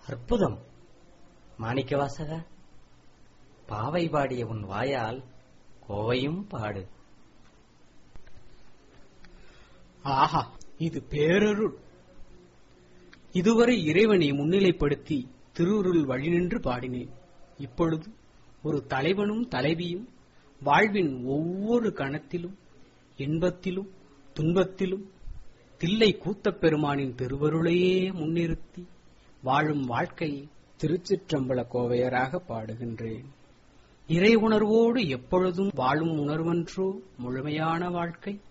அற்புதம் மாணிக்கவாசகா பாவை பாடிய உன் வாயால் கோவையும் பாடு ஆஹா இது பேரருள் இதுவரை இறைவனை முன்னிலைப்படுத்தி திருவுருள் வழிநின்று பாடினேன் இப்பொழுது ஒரு தலைவனும் தலைவியும் வாழ்வின் ஒவ்வொரு கணத்திலும் இன்பத்திலும் துன்பத்திலும் தில்லை கூத்தப் பெருமானின் திருவருளையே முன்னிறுத்தி வாழும் வாழ்க்கையை திருச்சிற்றம்பல கோவையராக பாடுகின்றேன் இறை உணர்வோடு எப்பொழுதும் வாழும் உணர்வன்றோ முழுமையான வாழ்க்கை